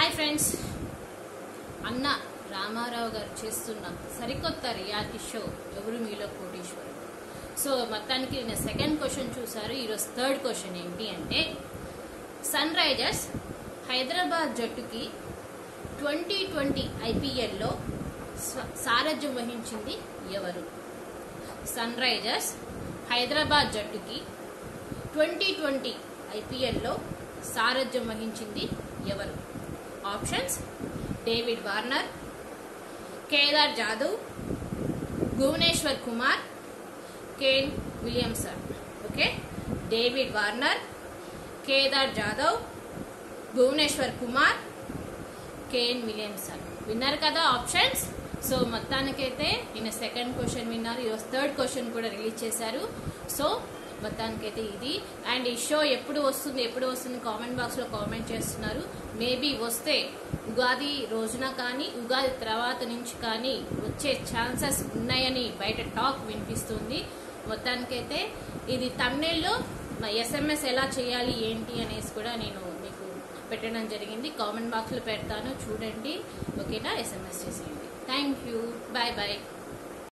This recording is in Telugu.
హాయ్ ఫ్రెండ్స్ అన్న రామారావు గారు చేస్తున్న సరికొత్త రియాలిటీ షో ఎవరు మీలో కోటీశ్వరుడు సో మొత్తానికి నేను సెకండ్ క్వశ్చన్ చూసారు ఈరోజు థర్డ్ క్వశ్చన్ ఏంటి అంటే సన్ రైజర్స్ హైదరాబాద్ జట్టుకి ట్వంటీ ట్వంటీ ఐపీఎల్లో సారథ్యం వహించింది ఎవరు సన్ రైజర్స్ హైదరాబాద్ జట్టుకి ట్వంటీ ట్వంటీ ఐపీఎల్లో సారథ్యం వహించింది ఎవరు options David Warner Kedar Jadhav Bhuvneshwar Kumar Kane Williamson okay David Warner Kedar Jadhav Bhuvneshwar Kumar Kane Williamson విన్నారు కదా ఆప్షన్స్ సో మొత్తానికైతే ఈయన సెకండ్ క్వశ్చన్ విన్నారు ఈరోజు థర్డ్ క్వశ్చన్ కూడా రిలీజ్ చేశారు సో మొత్తానికైతే ఇది అండ్ ఈ షో ఎప్పుడు వస్తుంది ఎప్పుడు వస్తుంది కామెంట్ బాక్స్ లో కామెంట్ చేస్తున్నారు మేబీ వస్తే ఉగాది రోజున కానీ ఉగాది తర్వాత నుంచి కానీ వచ్చే ఛాన్సెస్ ఉన్నాయని బయట టాక్ వినిపిస్తుంది మొత్తానికైతే ఇది తమిళలో ఎస్ఎంఎస్ ఎలా చేయాలి ఏంటి అనేసి కూడా నేను మీకు పెట్టడం జరిగింది కామెంట్ బాక్స్ లో పెడతాను చూడండి ఓకేనా ఎస్ఎంఎస్ చేసేయండి థ్యాంక్ యూ బాయ్ బాయ్